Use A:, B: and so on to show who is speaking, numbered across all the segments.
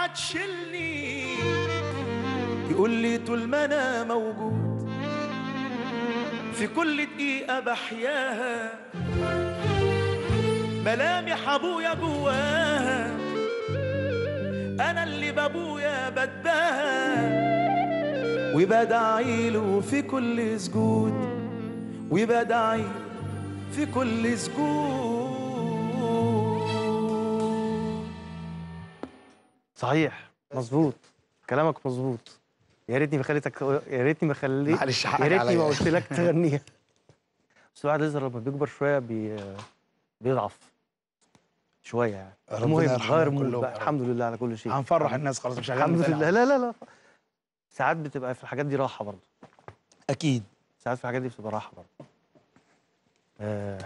A: تشيلني يقول لي طول ما انا موجود في كل دقيقة بحياها ملامح ابويا جواها انا اللي بابويا بداها وبدعي له في كل سجود وبدعي له في كل سجود
B: صحيح مظبوط كلامك مظبوط يا ريتني ما خليتك يا ريتني ما خليت
C: معلش حقك
B: يا ريتني
C: عليا.
B: ما قلت لك تغنيها بس الواحد يظهر لما بيكبر شويه بي... بيضعف شويه يعني
C: ربنا
B: المهم
C: يرحمهم
B: غير مود
C: كلهم
B: بقى
C: يا رب.
B: الحمد لله على كل شيء
C: هنفرح الناس خلاص مش هغني
B: الحمد
C: تاني.
B: لله لا لا لا ساعات بتبقى في الحاجات دي راحه برضه
C: اكيد
B: ساعات في الحاجات دي بتبقى راحه برضه آه.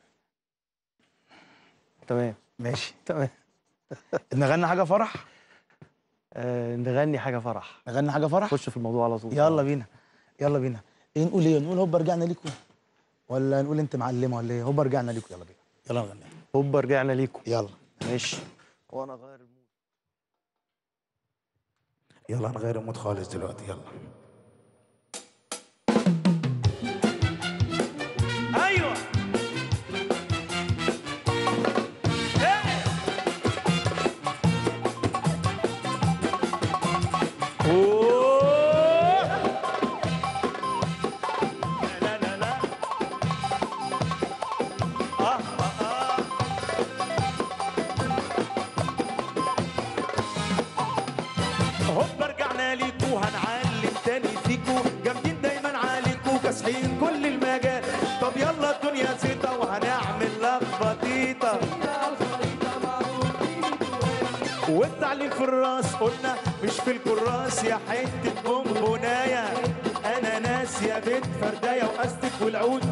B: تمام
C: ماشي
B: تمام
C: نغني حاجه فرح
B: آه نغني حاجه فرح
C: نغني حاجه فرح
B: خش في الموضوع على طول
C: يلا بينا يلا بينا ايه نقول ايه نقول هوبا رجعنا ليكم ولا نقول انت معلمه ولا ايه هوبا رجعنا ليكم يلا بينا يلا نغني
B: هوبا رجعنا ليكم
C: يلا
B: ماشي وانا غير المود
C: يلا نغير المود خالص دلوقتي يلا
A: ايوه إيه. أوه. لا لا لا آه آه آه. هوبا رجعنا ليكو هنعلم تاني فيكو جامدين دايما عليكو كاسحين كل المجال طب يلا الدنيا زيطة وهنعمل لخبطيطة والتعليم في الراس قلنا مش في الكراس يا حتة بونبوناية أنا ناس يا بنت فرداية وأستك والعود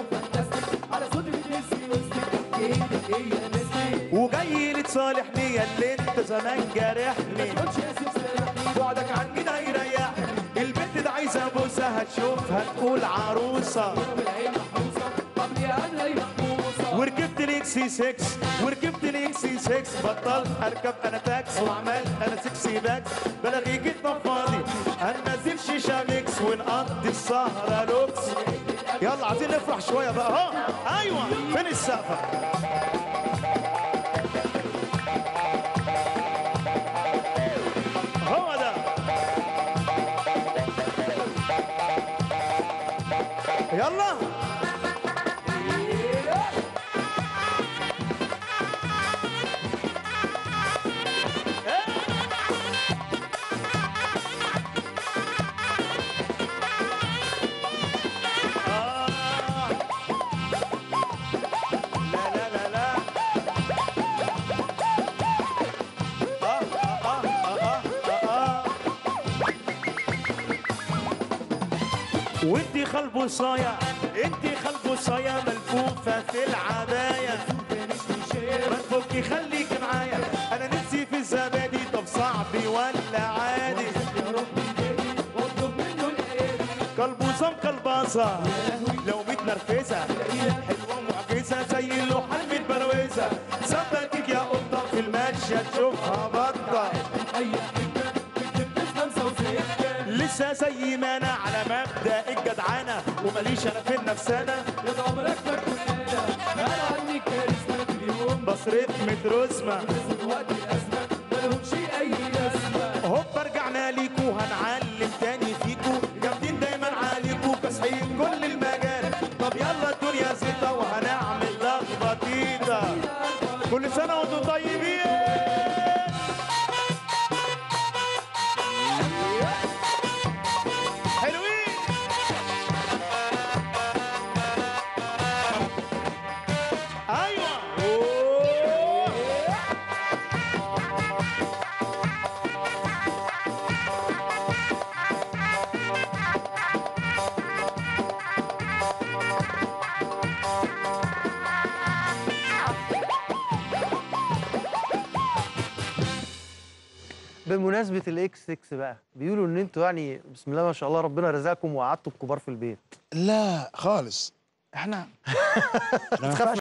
A: وجاي لي تصالحني يا اللي انت زمان جارحني بعدك عني ده يريحني البنت ده عايزه ابوسها هتشوفها تقول عروسه وركبت الاكسي 6 وركبت الاكسي 6 بطلت اركب انا تاكس وعملت انا سكسي باكس بلاغي جيت فاضي هننزل شيشه ميكس ونقضي السهره لوكس يلا عايزين نفرح شويه بقى اهو ايوه فين السقفه هو ده يلا آه. لا لا لا لا آه آه آه آه آه. وانتي خلبوصاية انتي خلبوصاية ملفوفة في العباية ما تفكي خليك معايا انا نفسي في الزبادي طب صعب ولا عادي كلبوزة مكلبصة لو متنرفزة حلوة معجزة زي اللوحة المتبروزة ثبتك يا قطة في المشية تشوفها بطة لسه زي ما انا على مبدا الجدعنه وماليش انا في النفسانه بصرف مترسمه هوبا رجعنا ليكو هنعلم تاني فيكو جامدين دايما عليكو كاسحين كل المجال طب يلا الدنيا زيطه وهنعمل لخبطيطه كل سنه وانتم طيبين حلوين ايوه أوه.
B: بمناسبه الاكس 6 بقى بيقولوا ان انتوا يعني بسم الله ما شاء الله ربنا رزقكم وقعدتوا الكبار في البيت
C: لا خالص احنا احنا ما ينفعش